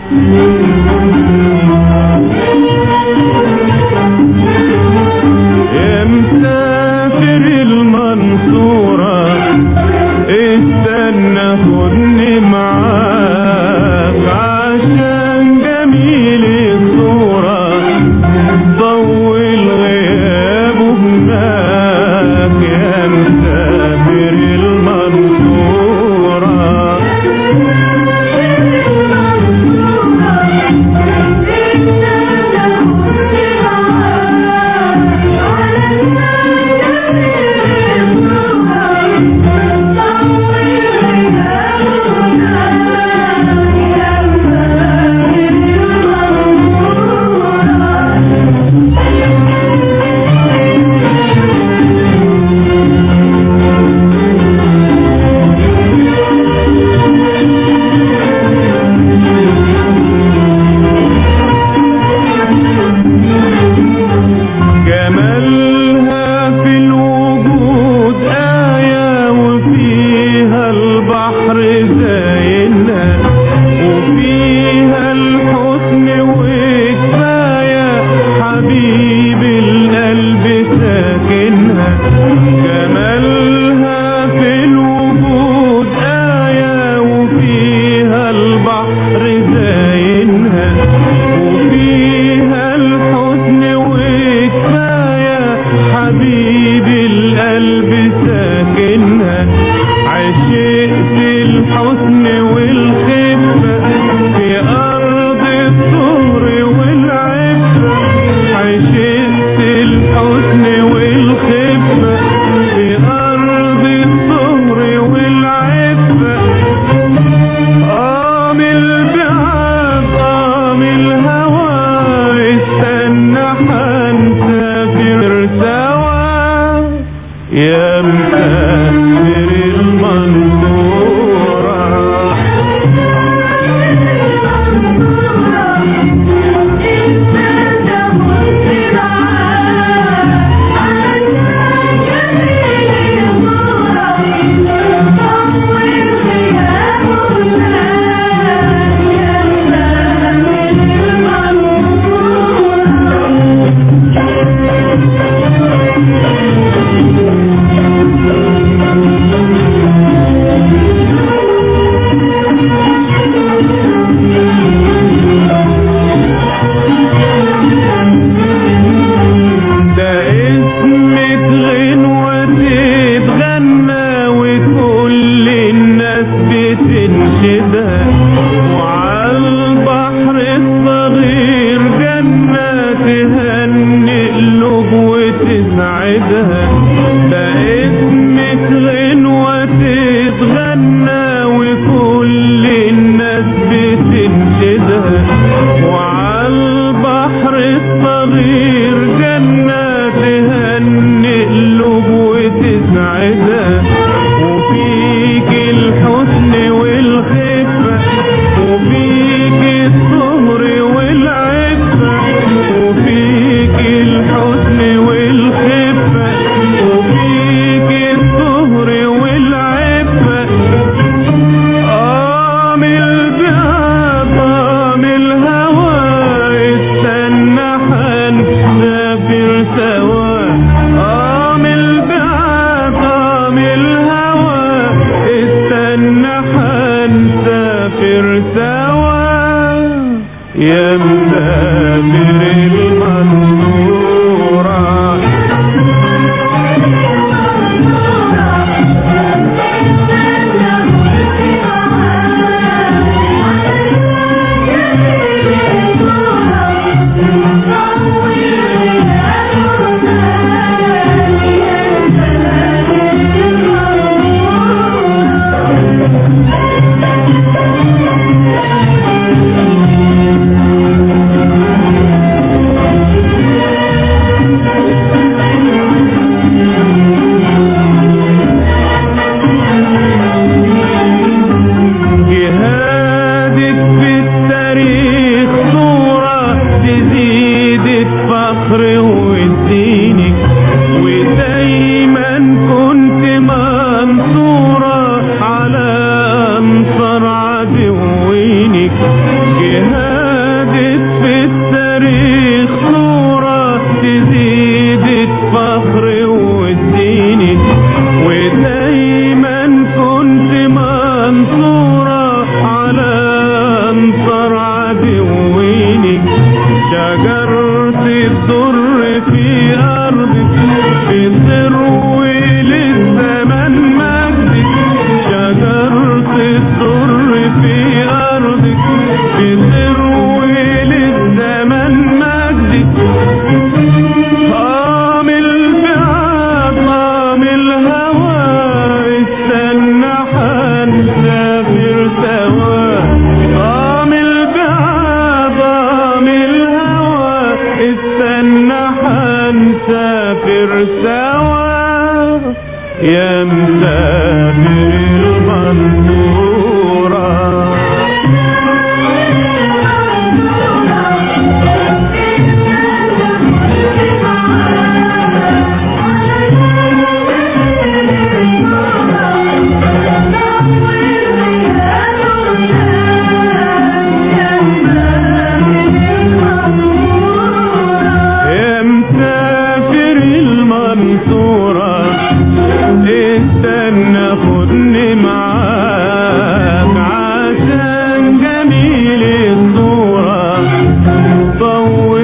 يا مسافر المنصورة استنى خدني معاك عشان جميل الصورة طول غيابه هناك يا مسافر المنصورة جمالها في الوجود آية وفيها البحر زينها وفيها الحسن وكفاية حبيب القلب ساكنها جمالها في الوجود آية وفيها البحر زينها وفيها الحسن وكفاية حبيب القلب ساكنها عشقت الحسن والخفة في أرض الطهر والعفة عشقت الحسن والخفة في أرض الطهر والعفة قام البعاد قام الهوى استنى حنسافر سوا يا مسافر المنصورة ده اسمك غنوة تتغنى وكل الناس بتنشدها وعالبحر الصغير جنة تهني قلوب وتسعدها ده اسمك غنوة تتغنى وكل الناس بتنشدها وعالبحر الصغير جنة تهني قلوب وتسعدها وفيك الحسن والخفة وفيك الصهر والعفة وفيك الحسن والخفة وفيك الصهر والعفة قام الباب قام الهوى استنى حنسافر سوا قام الباب قام الهوى استنى حنسافر سوا يا مسافر المنصورة جهادك في التاريخ صورة تزيد الفخر وتزينك ودايما كنت منصورة على انصار عدوينك جهادك التاريخ صورة تزيد الفخر وتديني ودايما كنت منصورة على انصار عدويني شجرة الضر في أرضك في ثروة للزمن مجدك شجرة الضر في أرضك في ثروة للزمن مجدك طعم البعاد طعم الهوى استنى حنسافر سوا طعم البعاد طعم الهوى استنى حنسافر سوا يا مسافر المنصورة يا مسافر المنصورة استنى خدني معاك عشان جميل الصورة طول